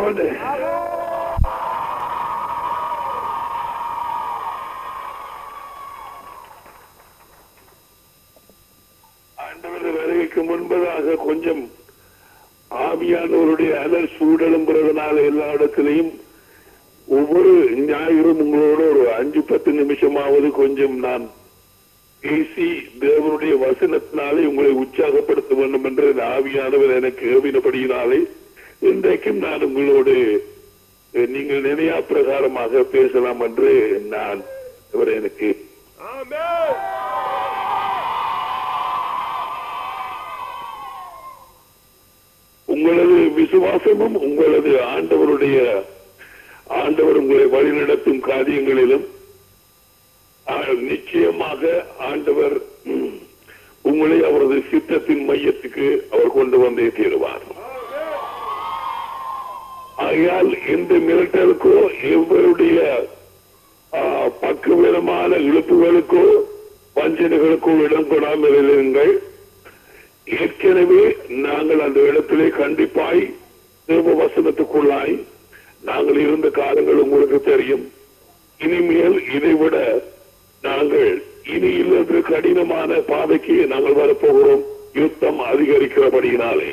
கொண்டு ஆண்டவர் வருகைக்கு முன்பதாக கொஞ்சம் ஆவியானவருடைய அலர் சூடெலும்புறதுனால எல்லா இடத்திலையும் ஒவ்வொரு ஞாயிறும் உங்களோட ஒரு அஞ்சு பத்து நிமிஷமாவது கொஞ்சம் நான் பேசி தேவனுடைய வசனத்தினாலே உங்களை உற்சாகப்படுத்த வேண்டும் என்று இந்த ஆவியானவர் எனக்கு ஏவினபடியினாலே இன்றைக்கும் நான் உங்களோடு அஹ், நீங்கள் நினையா பிரகாரமாக பேசலாம் என்று நான் அவர் எனக்கு உங்களது விசுவாசமும் உங்களது ஆண்டவருடைய ஆண்டவர் உங்களை வழிநடத்தும் காரியங்களிலும் ஆ, நிச்சயமாக ஆண்டவர் ம், உங்களை அவரது சித்தத்தின் மையத்துக்கு அவர் கொண்டு வந்தே தீருவார் ஆகையால் எந்த மிரட்டலுக்கோ எவருடைய ஆ, பக்குவிதமான இழுப்புகளுக்கோ வஞ்சனைகளுக்கோ இடம் கொடாமல் இருங்கள் ஏற்கனவே நாங்கள் அந்த இடத்திலே கண்டிப்பாய் தேவ வசனத்துக்குள்ளாய் நாங்கள் இருந்த காலங்கள் உங்களுக்கு தெரியும் இனிமேல் இதைவிட நாங்கள் இனி இல்லாத கடினமான பாதைக்கு நாங்கள் வரப்போகிறோம் யுத்தம் அதிகரிக்கிறபடியினாலே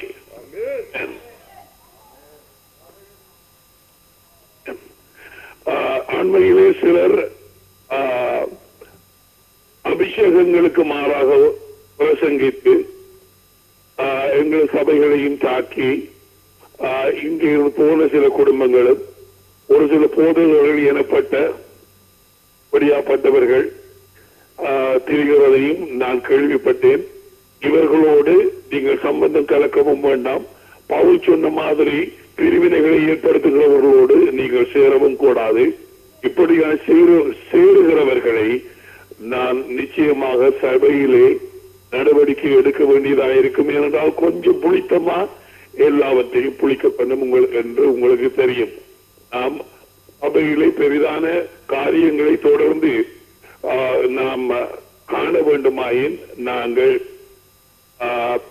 ஆஹ், அண்மையிலே சிலர் ஆஹ், அபிஷேகங்களுக்கு மாறாக பிரசங்கித்து ஆஹ், எங்கள் சபைகளையும் தாக்கி ஆஹ், இங்கே போன சில குடும்பங்களும் ஒரு சில போதகர்கள் எனப்பட்ட படியாப்பட்டவர்கள் ஆஹ், திரிகிறதையும் நான் கேள்விப்பட்டேன் இவர்களோடு நீங்கள் சம்பந்தம் கலக்கவும் வேண்டாம் பவுல் சொன்ன மாதிரி பிரிவினைகளை ஏற்படுத்துகிறவர்களோடு நீங்கள் சேரவும் கூடாது இப்படியான சேரு சேருகிறவர்களை நான் நிச்சயமாக சபையிலே நடவடிக்கை எடுக்க வேண்டியதாக இருக்கும் ஏனென்றால் கொஞ்சம் புளித்தமா எல்லாவற்றையும் புளிக்க பண்ணும் உங்களுக்கு என்று உங்களுக்கு தெரியும் நாம் சபையிலே பெரிதான காரியங்களை தொடர்ந்து ஆ, நாம் காண வேண்டுமாயின் நாங்கள் ஆ,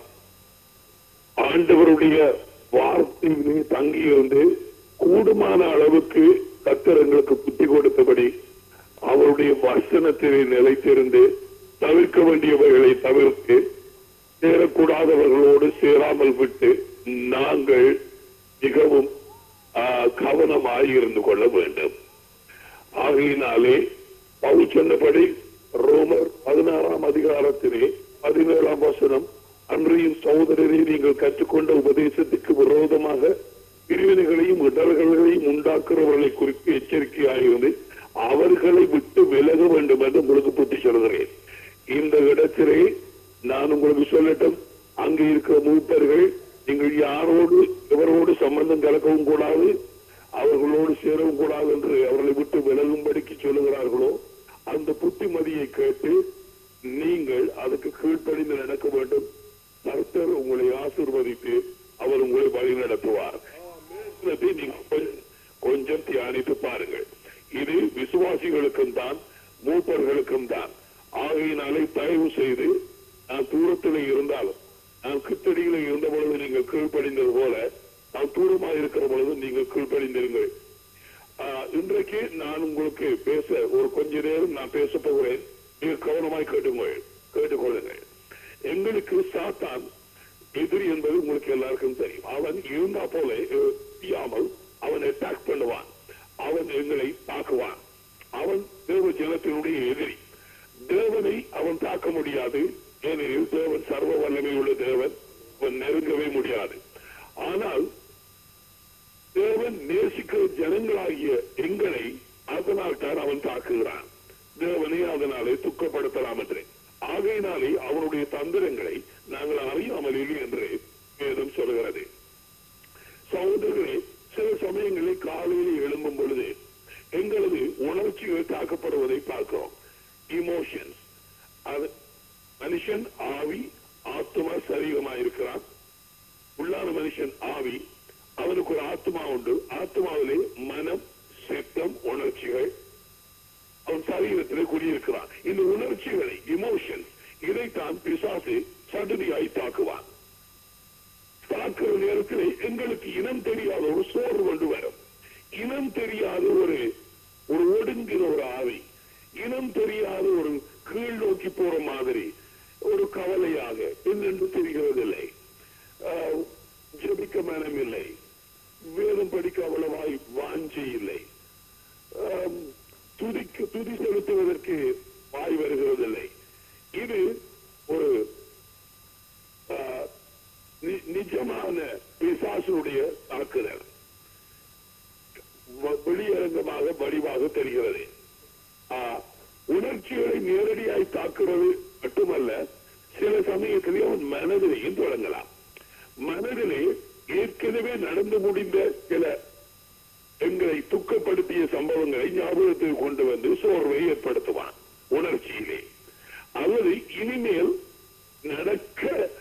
ஆண்டவருடைய வார்த்தையிலே தங்கியிருந்து கூடுமான அளவுக்கு கர்த்தர் எங்களுக்கு புத்தி கொடுத்தபடி அவருடைய வசனத்திலே நிலைத்திருந்து தவிர்க்க வேண்டியவைகளை தவிர்த்து சேரக்கூடாதவர்களோடு சேராமல் விட்டு நாங்கள் மிகவும் ஆ, கவனமாய் இருந்து கொள்ள வேண்டும் ஆகையினாலே பவுல் சொன்னபடி ரோமர் பதினாறாம் அதிகாரத்திலே பதினேழாம் வசனம் அன்றையும் சகோதரரை நீங்கள் கற்றுக்கொண்ட உபதேசத்துக்கு விரோதமாக பிரிவினைகளையும் இடர்களையும் உண்டாக்குறவர்களை குறித்து எச்சரிக்கையாயிருந்து அவர்களை விட்டு விலக வேண்டும் என்று உங்களுக்கு புத்தி சொல்கிறேன் இந்த இடத்திலே நான் உங்களுக்கு சொல்லட்டும் அங்கே இருக்கிற மூப்பர்கள் நீங்கள் யாரோடு எவரோடு சம்பந்தம் கலக்கவும் கூடாது அவர்களோடு சேரவும் கூடாது என்று அவர்களை விட்டு விலகும்படிக்கு சொல்லுகிறார்களோ அந்த புத்திமதியை கேட்டு நீங்கள் அதுக்கு கீழ்ப்படிந்து நடக்க வேண்டும் கர்த்தர் உங்களை ஆசிர்வதித்து அவர் உங்களை வழி நடத்துவார் இதை நீங்க கொஞ்ச- கொஞ்சம் தியானித்து பாருங்கள் இது விசுவாசிகளுக்கும் தான் மூப்பர்களுக்கும் தான் ஆகையினாலே தயவு செய்து நான் தூரத்தில் இருந்தாலும் நான் கிட்டடியில் இருந்த பொழுது நீங்கள் கீழ்ப்படிந்தது போல நான் தூரமாக இருக்கிற பொழுது நீங்கள் கீழ்ப்படிந்திருங்கள் ஆஹ், இன்றைக்கு நான் உங்களுக்கு பேச ஒரு கொஞ்ச நேரம் நான் பேச போகிறேன் மிக கவனமாய் கேட்டுங்கள் கேட்டுக்கொள்ளுங்கள் எங்களுக்கு சாத்தான் எதிரி என்பது உங்களுக்கு எல்லாருக்கும் தெரியும் அவன் இருந்தா போல அஹ், செய்யாமல் அவன் அட்டாக் பண்ணுவான் அவன் எங்களை தாக்குவான் அவன் தேவ ஜனத்தினுடைய எதிரி தேவனை அவன் தாக்க முடியாது ஏனெனில் தேவன் சர்வ வல்லமை உள்ள தேவன் அவன் நெருங்கவே முடியாது ஆனால் தேவன் நேசிக்கிற ஜனங்களாகிய எங்களை அதனால் தான் அவன் தாக்குகிறான் தேவனை அதனாலே துக்கப்படுத்தலாம் என்று ஆகையினாலே அவனுடைய தந்திரங்களை நாங்கள் அறியாமல் இல்லை என்று வேதம் சொல்கிறது சகோதரர்களே சில சமயங்களில் காலையில் எழும்பும் பொழுது எங்களது உணர்ச்சிகள் தாக்கப்படுவதை பார்க்கிறோம் இமோஷன்ஸ் அது மனுஷன் ஆவி ஆத்மா சரீரமாக இருக்கிறான் உள்ளான மனுஷன் ஆவி அவனுக்கு ஒரு ஆத்மா உண்டு ஆத்மாவிலே மனம் சித்தம் உணர்ச்சிகள் அவன் சரீரத்திலே குடியிருக்கிறான் இந்த உணர்ச்சிகளை இமோஷன் இதைத்தான் பிசாசு சடுதியாய் தாக்குவான் ஸ்டார்ட் தாக்குற நேரத்தில் எங்களுக்கு இனம் தெரியாத ஒரு சோறு கொண்டு வரும் இனம் தெரியாத ஒரு ஒரு ஒடுங்கிற ஒரு ஆவி இனம் தெரியாத ஒரு கீழ் நோக்கி போற மாதிரி ஒரு கவலையாக என்னென்று தெரிகிறதில்லை ஆஹ், ஜெபிக்க மனம் இல்லை வேதம் படிக்க அவ்வளவாய் வாஞ்சி இல்லை ஆம், துதிக்கு துதி செலுத்துவதற்கு வாய் வருகிறதில்லை இது ஒரு ஆ, நி- நிஜமான பிசாசுடைய தாக்குதல் வ- வெளியரங்கமாக வடிவாக தெரிகிறது ஆ, உணர்ச்சிகளை நேரடியாய் தாக்குறது மட்டுமல்ல சில சமயத்திலே அவன் மனதிலையும் தொடங்கலாம் மனதிலே ஏற்கனவே நடந்து முடிந்த சில எங்களை துக்கப்படுத்திய சம்பவங்களை ஞாபகத்துக்கு கொண்டு வந்து சோர்வை ஏற்படுத்துவான் உணர்ச்சியிலே அல்லது இனிமேல் நடக்க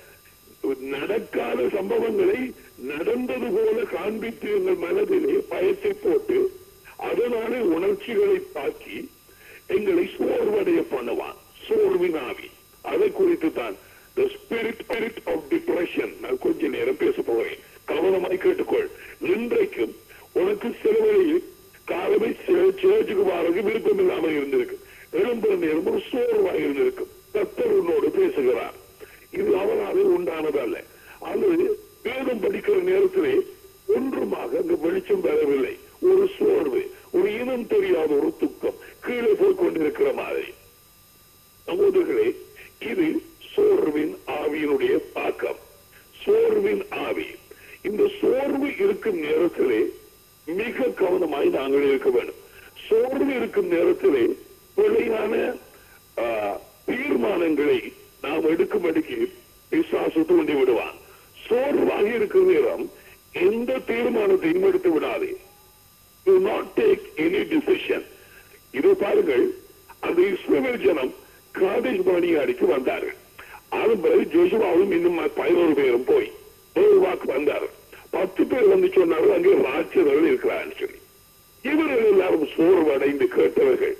நடக்காத சம்பவங்களை நடந்தது போல காண்பித்து எங்கள் மனதிலே பயத்தை போட்டு அதனாலே உணர்ச்சிகளை தாக்கி எங்களை சோர்வடைய பண்ணுவான் சோர்வின் ஆவி அதை குறித்து தான் the spirit spirit of depression நான் கொஞ்ச நேரம் பேச போகிறேன் கவனமாய் கேட்டுக்கொள் இன்றைக்கும் உனக்கு சில வழியில் காலமே சேர்ச்சுக்கு வாரது விருப்பம் இல்லாமல் இருந்திருக்கு எழும்புற நேரம் ஒரு சோர்வாக இருந்திருக்கும் கர்த்தர் உன்னோடு பேசுகிறார் இது அவனாலே உண்டானதல்ல அல்லது வேதம் படிக்கிற நேரத்திலே ஒன்றுமாக அங்கு வெளிச்சம் பெறவில்லை ஒரு சோர்வு ஒரு இனம் தெரியாத ஒரு துக்கம் கீழே போய் கொண்டிருக்கிற மாதிரி சகோதரர்களே இது சோர்வின் ஆவியினுடைய தாக்கம் சோர்வின் ஆவி இந்த சோர்வு இருக்கும் நேரத்திலே மிக கவனமாய் நாங்கள் இருக்க வேண்டும் சோர்வு இருக்கும் நேரத்திலே பிழையான ஆ, தீர்மானங்களை நாம் எடுக்கும்படிக்கு பிசாசு தூண்டி விடுவான் சோர்வாக இருக்கிற நேரம் எந்த தீர்மானத்தையும் எடுத்து விடாதே do not take any decision இது பாருங்கள் அந்த இஸ்ரவேல் ஜனம் காதேஷ் பாணியாடிக்கு வந்தார்கள் அதன் பிறகு ஜோசுவாவும் இன்னும் பதினோரு பேரும் போய் ஒரு வாக்கு வந்தார் பத்து பேர் வந்து சொன்னார்கள் அங்கே ராட்சதர்கள் இருக்கிறார்கள் சொல்லி இவர்கள் எல்லாரும் சோர்வடைந்து கேட்டவர்கள்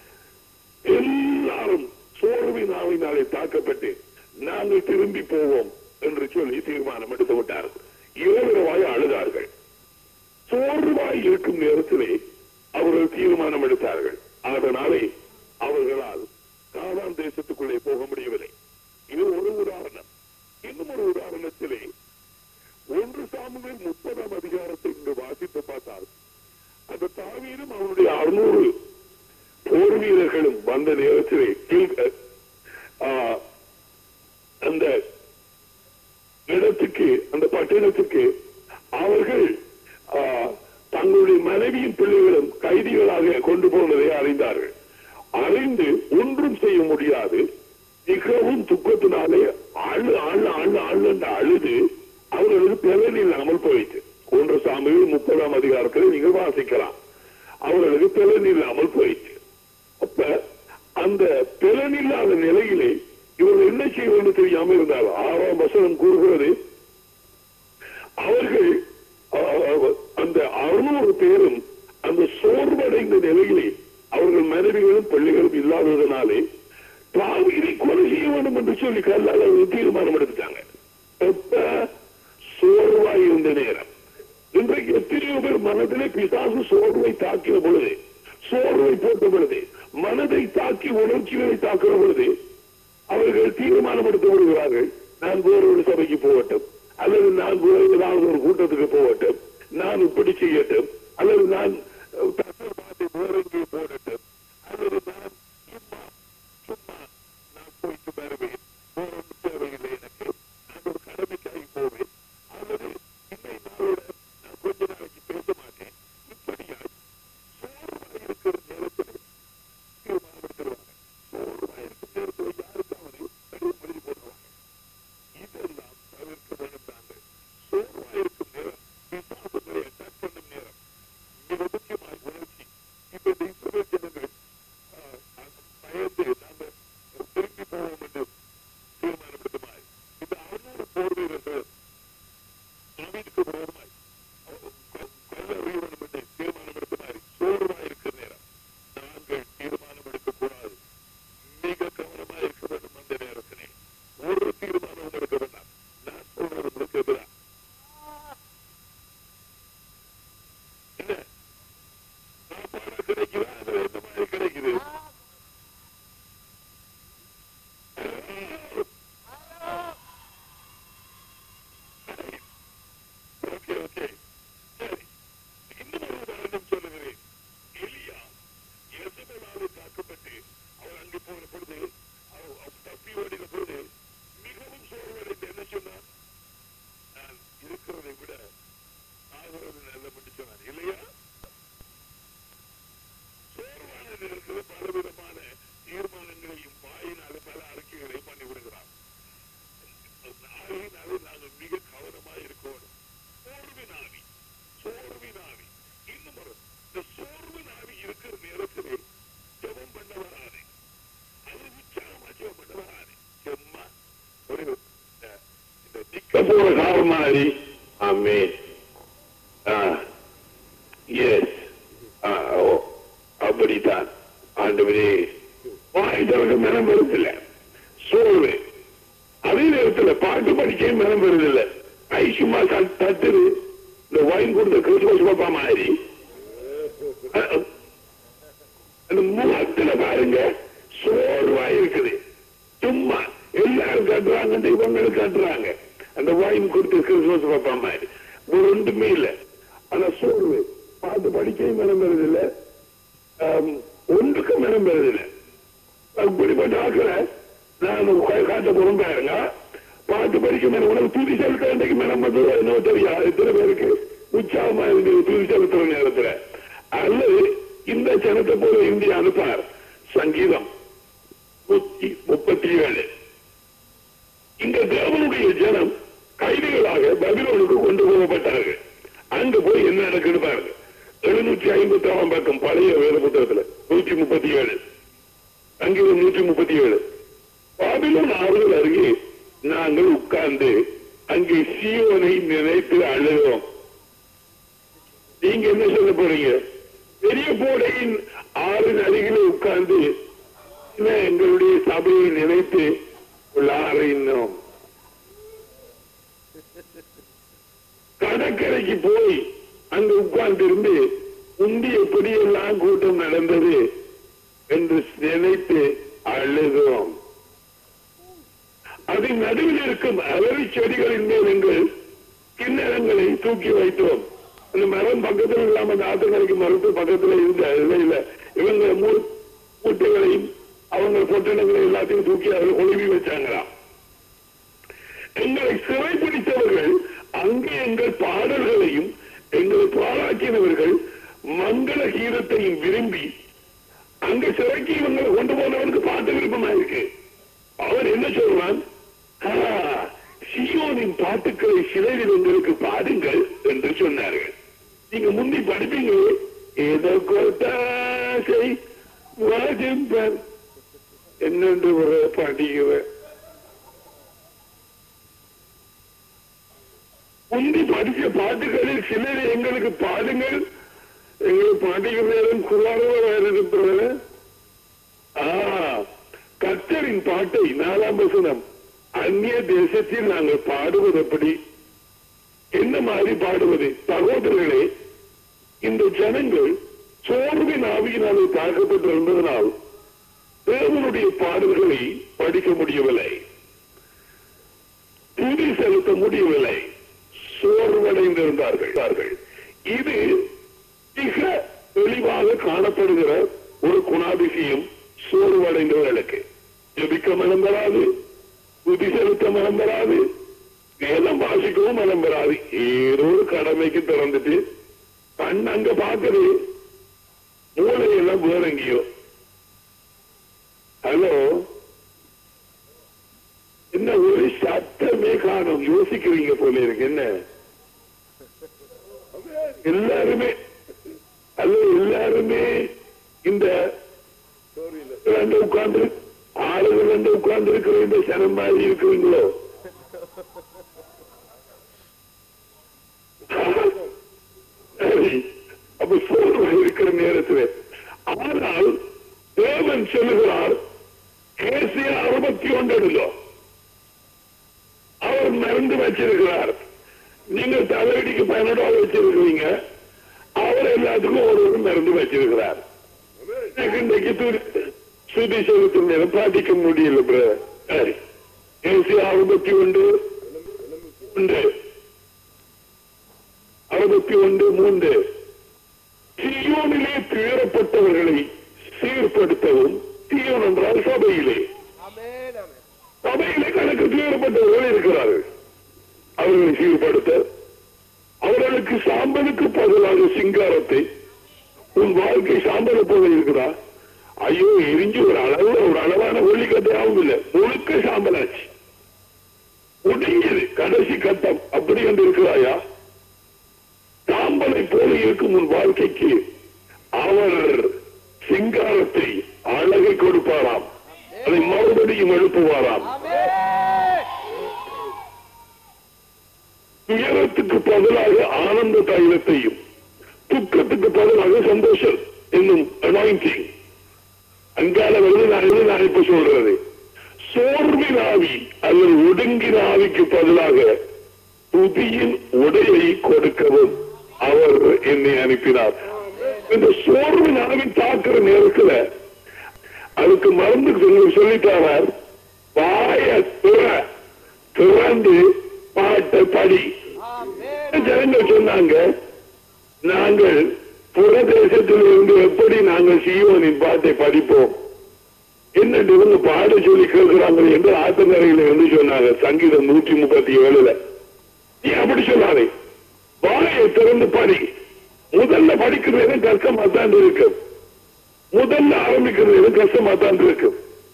எல்லாரும் சோர்வின் ஆவினாலே தாக்கப்பட்டு நாங்கள் திரும்பி போவோம் என்று சொல்லி தீர்மானம் எடுத்து விட்டார்கள் இரவிரவாய் அழுதார்கள் சோர்வாய் இருக்கும் நேரத்திலே அவர்கள் தீர்மானம் எடுத்தார்கள் அதனாலே அவர்களால் காலான் தேசத்துக்குள்ளே போக முடியவில்லை இது ஒரு உதாரணம் இன்னும் ஒரு உதாரணத்திலே ஒன்று சாமுவேல் முப்பதாம் அதிகாரத்தை இங்கு வாசித்து பார்த்தால் அந்த தாவீரும் அவனுடைய அறுநூறு போர் வீரர்களும் வந்த நேரத்திலே கீழ்- ஆ, அந்த இடத்துக்கு அந்த பட்டணத்துக்கு அவர்கள் ஆ, தங்களுடைய மனைவியும் பிள்ளைகளும் கைதிகளாக கொண்டு போனதை அறிந்தார்கள் அறிந்து ஒன்றும் செய்ய முடியாது மிகவும் துக்கத்தினாலே அழு அழு அழு அழு அழுது அவர்களுக்கு பலன் இல்லாமல் போயிட்டு ஒன்று சாமியில் முப்பதாம் அதிகாரத்தில் நீங்கள் வாசிக்கலாம் அவர்களுக்கு பலன் இல்லாமல் போயிட்டு அப்ப அந்த பலன் இல்லாத நிலையிலே இவர்கள் என்ன செய்வது தெரியாமல் இருந்தால் ஆறாம் வசனம் கூறுகிறது அவர்கள் அஹ், அந்த அறுநூறு பேரும் அந்த சோர்வடைந்த நிலையிலே அவர்கள் மனைவிகளும் பிள்ளைகளும் இல்லாததனாலே தாவீதை கொலை செய்ய வேண்டும் என்று சொல்லி கல்லால் அவர்கள் தீர்மானம் எடுத்துட்டாங்க எப்ப சோர்வாய் இருந்த நேரம் இன்றைக்கு எத்தனையோ பேர் மனதிலே பிசாசு சோர்வை தாக்கின பொழுது சோர்வை போட்ட பொழுது மனதை தாக்கி உணர்ச்சிகளை தாக்குற பொழுது அவர்கள் தீர்மானம் எடுத்து விடுகிறார்கள் நான் வேறு ஒரு சபைக்கு போகட்டும் அல்லது நான் வேறு ஏதாவது ஒரு கூட்டத்துக்கு போகட்டும் நான் இப்படி செய்யட்டும் அல்லது நான் அஹ், தசர்வாதை வேற எங்கே போடட்டும் அல்லது நான் சும்மா சும்மா நான் போயிட்டு வருவேன் வேற ஒன்றும் தேவையில்லை எனக்கு நான் ஒரு கடமைக்காக போவேன் அல்லது இன்னை நாளோட நான் கொஞ்ச நாளைக்கு பேச மாட்டேன் இப்படியா சோர்வாக இருக்கிற நேரத்தில் தீர்மானம் எடுத்துருவாங்க சோர்வாக இருக்கிற நேரத்தில் யாருக்காவது கடிதம் எழுதி போடுவாங்க இதெல்லாம் தவிர்க்க வேண்டும் நாங்கள் சோர்வாக இருக்கும் நேரம் பிசாசுகளை அட்டாக் பண்ணும் நேரம் மிக முக்கியமாக உணர்ச்சி இப்ப இந்த இஸ்ரவேல் ஜனங்கள் ஆஹ், பயந்து நாங்கள் திரும்பி போவோம் என்று போற கார் மாதிரி ஆமே எஸ் அப்படித்தான் ஆண்டவரே வாய்ந்தவங்க மனம் வருதில்ல சோறு அதே நேரத்துல பாட்டு படிக்க மனம் வருதில்ல ஐ சும்மா தட்- தட்டுது இந்த வாங்கி கொடுத்த கிறிஸ்துமஸ் பாப்பா மாதிரி அஹ், அந்த முகத்துல பாருங்க சோர்வா இருக்குது சும்மா எல்லாரும் காட்டுறாங்க அந்த இவங்களும் காட்டுறாங்க அந்த வாயின் கொடுத்து கிறிஸ்துமஸ் பாப்பா மாதிரி ஒரு ஒன்றுமே இல்ல ஆனா சோர்வு பாட்டு படிக்க மனம் வருதில்ல ஆம், ஒன்றுக்கு மனம் வருதில்லை அப்படிப்பட்ட ஆக்களை நான் கா- காட்ட போறோம் பாருங்க பாட்டு படிக்க மேல உனக்கு துதி செலுத்த அன்றைக்கு மனம் வந்து என்னவோ தெரியாது எத்தனை பேருக்கு உற்சாகமா இருக்கு துதி செலுத்துற நேரத்துல அல்லது இந்த ஜனத்தை போல இந்தியா அனுப்பார் சங்கீதம் நூத்தி முப்பத்தி ஏழு இங்க தேவனுடைய ஜனம் கைதிகளாக பபிலோனுக்கு கொண்டு போகப்பட்டார்கள் அங்க போய் என்ன நடக்குன்னு பாருங்க எழுநூற்றி ஐம்பத்தி ஆறாம் பக்கம் பழைய வேத புத்தகத்துல நூற்றி முப்பத்தி ஏழு சங்கீதம் நூற்றி முப்பத்தி ஏழு பாபிலோன் ஆறுதல் அருகே நாங்கள் உட்கார்ந்து அங்கே சீவனை நினைத்து அழுகிறோம் நீங்க என்ன சொல்ல போறீங்க பெரிய போடையின் ஆறின் அருகிலே உட்கார்ந்து என்ன எங்களுடைய சபையை நினைத்து உள்ளாரினோம் கடற்கரைக்கு போய் அங்கு உட்கார்ந்து இருந்து முந்தி எப்படியெல்லாம் கூட்டம் நடந்தது என்று நினைத்து அழுகிறோம் அதன் நடுவில் இருக்கும் அலரி செடிகளின் மேல் எங்கள் கிண்ணறங்களை தூக்கி வைத்தோம் அந்த மரம் பக்கத்தில் இல்லாம அந்த ஆத்துக்கரைக்கு மரத்து பக்கத்துல இருந்த இல்ல இவங்க மூ- மூட்டைகளையும் அவங்க பொட்டணங்களை எல்லாத்தையும் தூக்கி அதில் ஒழுவி வச்சாங்களாம் எங்களை சிறைப்பிடித்தவர்கள் அங்கே எங்கள் பாடல்களையும் எங்களை பாராட்டினவர்கள் மங்கள கீதத்தையும் விரும்பி அங்க சிறைக்கு இவங்க கொண்டு போனவனுக்கு பாட்டு விருப்பமா இருக்கு அவன் என்ன சொல்றான் "ஆ, சியோனின் பாட்டுக்களை சிறையில் எங்களுக்கு பாடுங்கள் என்று சொன்னார்கள் நீங்க முந்தி படிப்பீங்க ஏதோ கோட்டாசை வாஜம்பர் என்னென்று ஒரு பாடிக்குவேன் முந்தி படிச்ச பாட்டுகளில் சிலர் எங்களுக்கு பாடுங்கள் எங்களுக்கு பாட்டுக்கு நேரம் குறாரவ வேற இருக்கிறது கத்தரின் பாட்டை நாலாம் வசனம் அந்நிய தேசத்தில் நாங்கள் பாடுவது எப்படி என்ன மாதிரி பாடுவது சகோதரர்களே இந்த ஜனங்கள் சோர்வின் ஆவியினாலே தாக்கப்பட்டிருந்ததனால் தேவனுடைய பாடல்களை படிக்க முடியவில்லை துதி செலுத்த முடியவில்லை சோர்வடைந்திருந்தார்கள் இது மிக தெளிவாக காணப்படுகிற ஒரு குணாதிசயம் சோர்வடைந்தவர்களுக்கு ஜபிக்க மனம் வராது துதி செலுத்த மனம் வராது வேதம் வாசிக்கவும் மனம் வராது ஏதோ ஒரு கடமைக்கு திறந்துட்டு கண் அங்க பாக்குது மூளையெல்லாம் வேற எங்கேயோ ஹலோ என்ன ஒரு சத்தமே காணும் யோசிக்கிறீங்க போல இருக்கு என்ன எல்லாருமே அல்ல எல்லாருமே இந்த ரெண்டு உட்கார்ந்து ஆளுகள் ரெண்டு உட்கார்ந்து இருக்கிற இந்த சனம் மாதிரி இருக்கிறீங்களோ சரி. அப்ப சோர்வு இருக்கிற நேரத்தில் ஆனால் தேவன் சொல்லுகிறார் ஏசியா அறுபத்தி ஒன்றோ அவர் மருந்து வச்சிருக்கிறார் நீங்க தலையடிக்கு பயனோட வச்சிருக்கிறீங்க அவர் எல்லாத்துக்கும் ஒரு ஒரு மருந்து வச்சிருக்கிறார் எனக்கு இன்றைக்கு துதி- சுதி செலுத்தும் நேரம் பாதிக்க முடியல bro. சரி ஏசி அறுபத்தி ஒன்று ஒன்று அறுபத்தி ஒன்று மூன்று சியோனிலே துயரப்பட்டவர்களை சீர்படுத்தவும் சியோன் என்றால் சபையிலே Amén, amén. சபையிலே கணக்கு துயரப்பட்டவர்கள் இருக்கிறார்கள் அவர்களை சீர்படுத்த அவர்களுக்கு சாம்பலுக்கு பதிலாக சிங்காரத்தை உன் வாழ்க்கை சாம்பலை போல இருக்குதா ஐயோ எரிஞ்சு ஒரு அளவு ஒரு அளவான ஒல்லிக்கட்டையாகவும் இல்லை முழுக்க சாம்பலாச்சு முடிஞ்சது கடைசி கட்டம் அப்படி என்று இருக்கிறாயா சாம்பலை போல இருக்கும் உன் வாழ்க்கைக்கு அவர் சிங்காரத்தை அழகை கொடுப்பாராம் அதை மறுபடியும் எழுப்புவாராம் Amén. துயரத்துக்கு பதிலாக ஆனந்த தைலத்தையும் துக்கத்துக்கு பதிலாக சந்தோஷம் என்னும் அனாயிண்டிங் அங்கால வருது நான் இது நான் இப்ப சொல்றது சோர்வின் ஆவி அல்லது ஒடுங்கின ஆவிக்கு பதிலாக துதியின் உடையை கொடுக்கவும் அவர் என்னை அனுப்பினார் இந்த சோர்வின் ஆவி தாக்குற நேரத்துல அதுக்கு மருந்து சொல்லி சொல்லிட்டாரார் வாய திற திறந்து பாட்டை படி ஜனங்கள் சொன்னாங்க நாங்கள் புறதேசத்தில் இருந்து எப்படி நாங்கள் சீவனின் பாட்டை படிப்போம் என்னட்டு இவங்க பாட சொல்லி கேட்கிறாங்க என்று ஆத்தங்கரையில இருந்து சொன்னாங்க சங்கீதம் நூற்றி முப்பத்தி ஏழுல நீ அப்படி சொல்லாதே வாயை திறந்து படி முதல்ல படிக்கிறது கஷ்டமா தான் இருக்கும் முதல்ல ஆரம்பிக்கிறது கஷ்டமா தான் இருக்கும்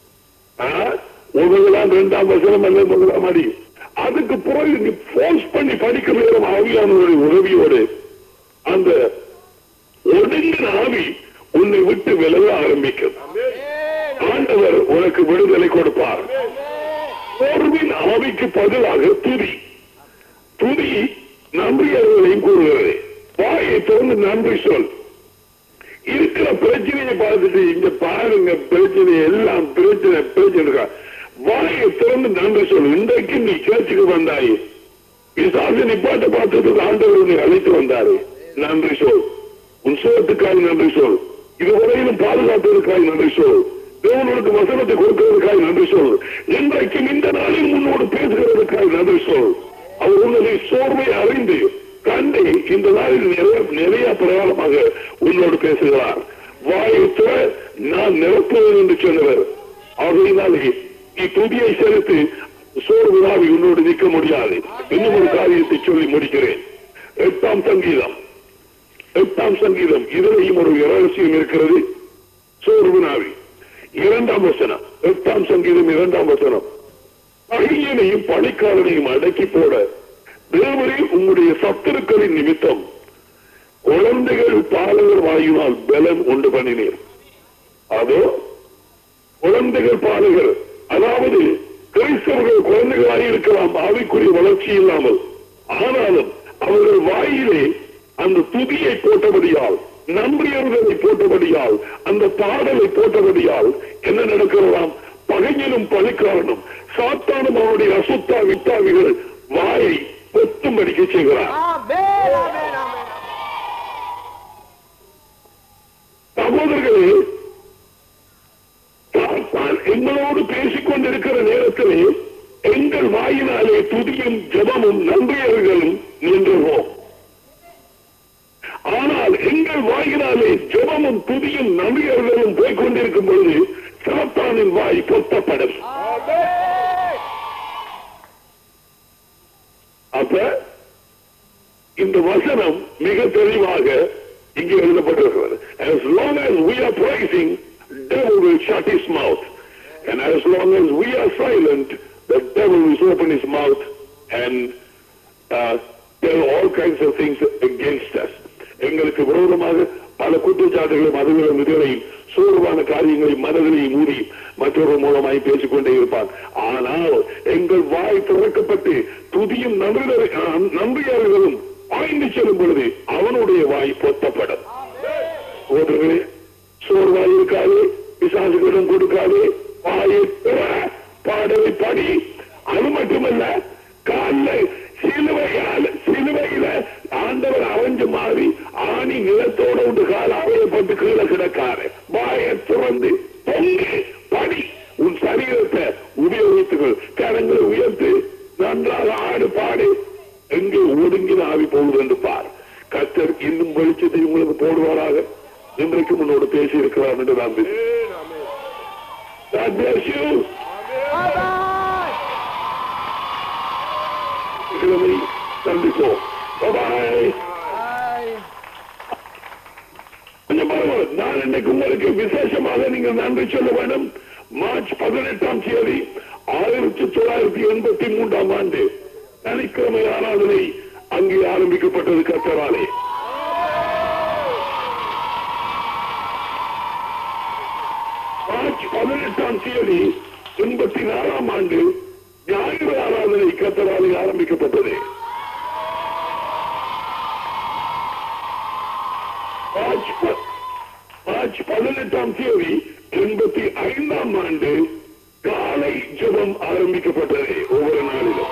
முதலாம் ரெண்டாம் வசனம் அல்ல முதலாம் அடி அதுக்கு பிறகு நீ போர்ஸ் பண்ணி படிக்கிற நேரம் ஆவியானவருடைய உதவியோடு அந்த ஒடுங்கின ஆவி உன்னை விட்டு விலக ஆரம்பிக்கும் ஆண்டவர் உனக்கு விடுதலை கொடுப்பார் சோர்வின் ஆவிக்கு பதிலாக துதி துதி நன்றியர்களையும் கூறுகிறது வாயை திறந்து நன்றி சொல் இருக்கிற பிரச்சனையை பார்த்துட்டு இங்க பாருங்க பிரச்சனை எல்லாம் பிரச்சனை பிரச்சனை வாயை திறந்து நன்றி சொல் இன்றைக்கு நீ சேர்ச்சுக்கு வந்தாய் விசாச நிப்பாட்ட பார்த்ததுக்கு ஆண்டவர் உன்னை அழைத்து வந்தாரு நன்றி சொல் உன் சுகத்துக்காக நன்றி சொல் இதுவரையிலும் பாதுகாத்ததற்காக நன்றி சொல் தேவனுக்கு வசனத்தை கொடுக்கிறதுக்காக நன்றி சொல் இன்றைக்கும் இந்த நாளில் உன்னோடு பேசுகிறதுக்காக நன்றி சொல் அவர் உன்னுடைய சோர்வை அறிந்து கண்டு இந்த நாளில் நிறைய நிறைய பிரகாரமாக உன்னோடு பேசுகிறார் வாயத்த நான் நிரப்புவேன் என்று சொன்னவர் ஆகையினாலே நீ துதியை செலுத்தி சோர்வு நாவி உன்னோடு நிற்க முடியாது இன்னும் ஒரு காரியத்தை சொல்லி முடிக்கிறேன் எட்டாம் சங்கீதம் எட்டாம் சங்கீதம் இதிலையும் ஒரு ரகசியம் இருக்கிறது சோர்வு நாவி இரண்டாம் வசனம் எட்டாம் சங்கீதம் இரண்டாம் வசனம் பகையனையும் படைக்காரனையும் அடக்கி போட தேவரே உங்களுடைய சத்துருக்களின் நிமித்தம் குழந்தைகள் பாலகர் வாயினால் பலன் உண்டு பண்ணினீர் அதோ குழந்தைகள் பாலகர் அதாவது கிறிஸ்தவர்கள் குழந்தைகளாக இருக்கலாம் ஆவிக்குரிய வளர்ச்சி இல்லாமல் ஆனாலும் அவர்கள் வாயிலே அந்த துதியை போட்டபடியால் நம்பியவர்களை போட்டபடியால் அந்த பாடலை போட்டபடியால் என்ன நடக்கிறதாம் பகைஞனும் பழிக்காரனும் சாத்தானும் அவருடைய அசுத்தா வித்தாவிகள் வாயை பொத்தும்படிக்க செய்கிறார் Amén, amén, amén. சகோதரர்களே தான் தான் எங்களோடு பேசிக் கொண்டிருக்கிற நேரத்திலே எங்கள் வாயினாலே துதியும் ஜபமும் நன்றியர்களும் நின்றுவோம் ஆனால் எங்கள் வாயினாலே ஜபமும் துதியும் நன்றியர்களும் போய்க் கொண்டிருக்கும் பொழுது சாத்தானின் வாய் பொத்தப்படும் அப்ப இந்த வசனம் மிக தெளிவாக இங்கே எழுதப்பட்டிருக்கிறது as long as we are praising devil will shut his mouth and as long as we are silent the devil will open his mouth and uh, tell all kinds of things against us எங்களுக்கு விரோதமாக பல குற்றச்சாட்டுகளும் அதுகளும் இதுகளையும் சோர்வான காரியங்களை மனதிலையும் மூடி மற்றொரு மூலமாய் பேசிக்கொண்டே இருப்பான் ஆனால் எங்கள் வாய் திறக்கப்பட்டு துதியும் நன்றிதரை- அஹ், நன்றியாளர்களும் பாய்ந்து செல்லும் பொழுது அவனுடைய வாய் பொத்தப்படும் சோதரர்களே சோர்வாய் இருக்காது பிசாசுகளிடம் கொடுக்காது வாயை திற பாடலை படி அது மட்டுமல்ல கால சிலுவையால் சிலுவையில ஆண்டவர் அரைஞ்சு மாறி ஆணி நிலத்தோட விட்டு கால அவையப்பட்டு கீழே கிடக்காரு வாயை திறந்து பொங்கு படி உன் சரீரத்தை உபயோகித்துகள் கரங்களை உயர்த்து நன்றாக ஆடு பாடு எங்கே ஒடுங்கின ஆவி போகுது என்று பார் கத்தர் இன்னும் வெளிச்சத்தை உங்களுக்கு போடுவாராக இன்றைக்கு உன்னோடு பேசி இருக்கிறார் என்று நான் விசுவாசிக்கிறேன். God bless you. Bye-bye. கிழமை சந்திப்போம் Bye-bye. Bye. கொஞ்சம் பரவாயில்ல. நான் இன்னைக்கு உங்களுக்கு விசேஷமாக நீங்கள் நன்றி சொல்ல வேண்டும் மார்ச் பதினெட்டாம் தேதி ஆயிரத்தி தொள்ளாயிரத்தி எண்பத்தி மூன்றாம் ஆண்டு சனிக்கிழமை ஆராதனை அங்கே ஆரம்பிக்கப்பட்டது கத்தராலே மார்ச் பதினெட்டாம் தேதி எண்பத்தி நாலாம் ஆண்டு ஞாயிறு ஆராதனை கத்தராலே ஆரம்பிக்கப்பட்டது எட்டாம் தேதி எண்பத்தி ஐந்தாம் ஆண்டு காலை ஜெபம் ஆரம்பிக்கப்பட்டது ஒவ்வொரு நாளிலும்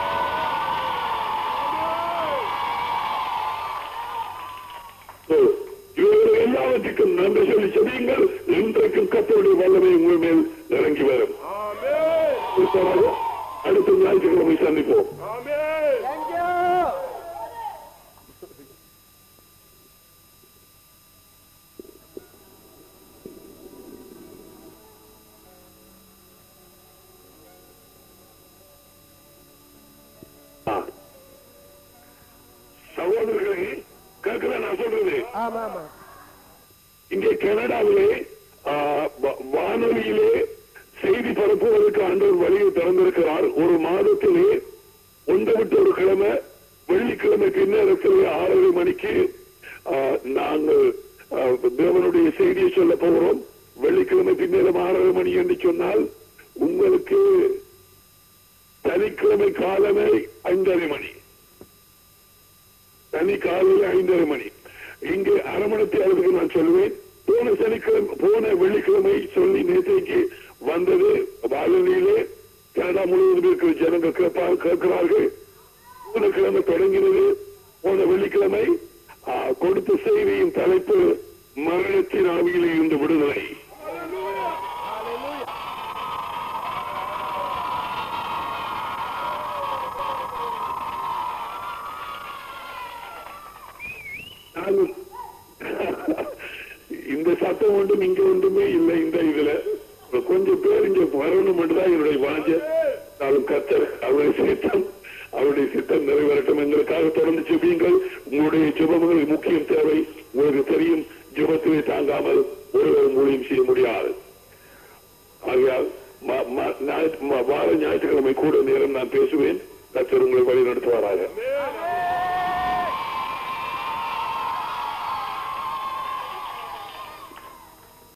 So, இவர்கள் எல்லாவற்றுக்கும் நன்றி சொல்லி செவியுங்கள் இன்றைக்கும் கத்தருடைய வல்லமை உங்கள் மேல் இறங்கி வரும் Amen. உற்சாகமாக அடுத்த ஞாயிற்றுக்கிழமை சந்திப்போம் Amen. Thank you. ஆ. சகோதரர்களே கேட்கல நான் சொல்றது ஆமா ஆமா இங்கே கனடாவிலே ஆ, வ- வானொலியிலே செய்தி பரப்புவதற்கு ஆண்டவர் வழியை திறந்திருக்கிறார் ஒரு மாதத்திலே ஒன்றை விட்டு ஒரு கிழமை வெள்ளிக்கிழமை பின்னேரத்திலே ஆறரை மணிக்கு ஆ, நாங்கள் ஆ, தேவனுடைய செய்தியை சொல்ல போகிறோம் வெள்ளிக்கிழமை பின்னேரம் ஆறரை மணி என்று சொன்னால் உங்களுக்கு சனிக்கிழமை காலமே ஐந்தரை மணி சனி காலையில் ஐந்தரை மணி இங்கே அரமணத்தை அளவுக்கு நான் சொல்லுவேன் போன சனிக்கிழமை போன வெள்ளிக்கிழமை சொல்லி நேற்றைக்கு வந்தது வானொலியிலே கனடா முழுவதும் இருக்கிற ஜனங்க கேட்பா கேட்கிறார்கள் போன கிழமை தொடங்கினது போன வெள்ளிக்கிழமை ஆ, கொடுத்த செய்தியின் தலைப்பு மரணத்தின் ஆவியில் இருந்து விடுதலை நானும் இந்த சத்தம் ஒன்றும் இங்க ஒன்றுமே இல்லை இந்த இதுல கொஞ்சம் பேர் இங்க வரணும் தான் என்னுடைய வாஞ்ச நாளும் கத்தர் அவருடைய சித்தம் அவருடைய சித்தம் நிறைவேறட்டும் எங்களுக்காக தொடர்ந்து ஜெபியுங்கள் உங்களுடைய ஜெபங்களுக்கு முக்கியம் தேவை உங்களுக்கு தெரியும் ஜெபத்திலே தாங்காமல் ஒருவர் மூலியம் செய்ய முடியாது ஆகையால் ம- ம- ஞாயிற்று- ம- வார ஞாயிற்றுக்கிழமை கூட நேரம் நான் பேசுவேன் கத்தர் உங்களை வழி நடத்துவாராக